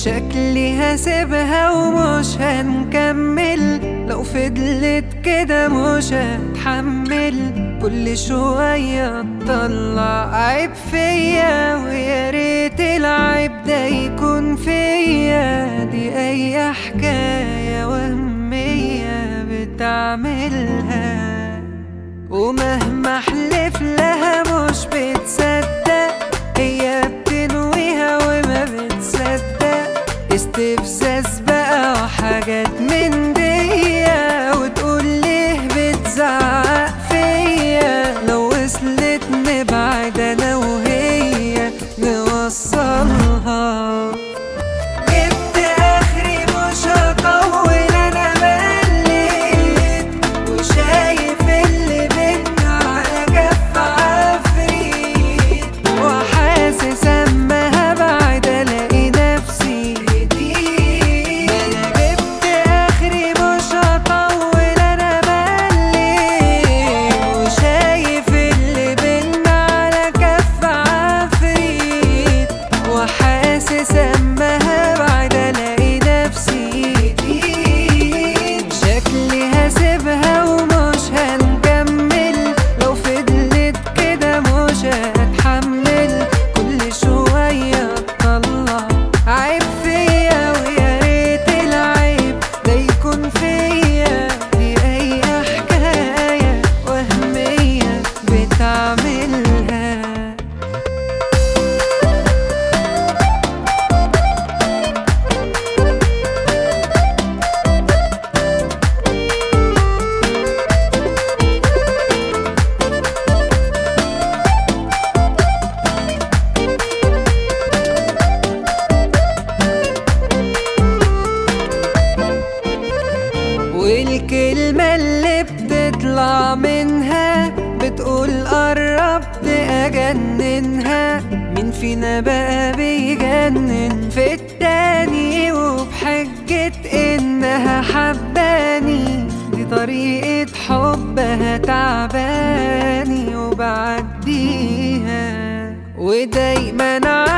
شكلي هسيبها ومش هنكمل لو فضلت كده مش هتحمل كل شوية تطلع عيب فيا ويا ريت العيب ده يكون فيا دي أي حكاية وهمية بتعملها ومهما احلف لها مش بتصدق هي بتنويها وما بتصدق استفزاز بقى وحاجات من دي وتقول ليه بتزعق فيا لو وصلت نبعد انا وهي نوصلها جبت اخري مش هطول انا مليت وشايف اللي بينا على كف عفريت وحاسس اما هبعد الاقي نفسي جديد انا جبت اخري مش هطول انا مليت وشايف اللي بينا على كف عفريت وحاسس اما هبعد الاقي نفسي جديد شكلي هسيبها ومش هنكمل لو فضلت كده مش هتحمل كل شوية تطلع عيب فيا ويا ريت العيب ده يكون فيا دي أي حكاية وهمية بتعملها والكلمة اللي بتطلع منها بتقول قربت أجننها مين فينا بقى بيجنن في التاني وبحجة إنها حباني دي طريقة حبها تعباني وبعديها ودايما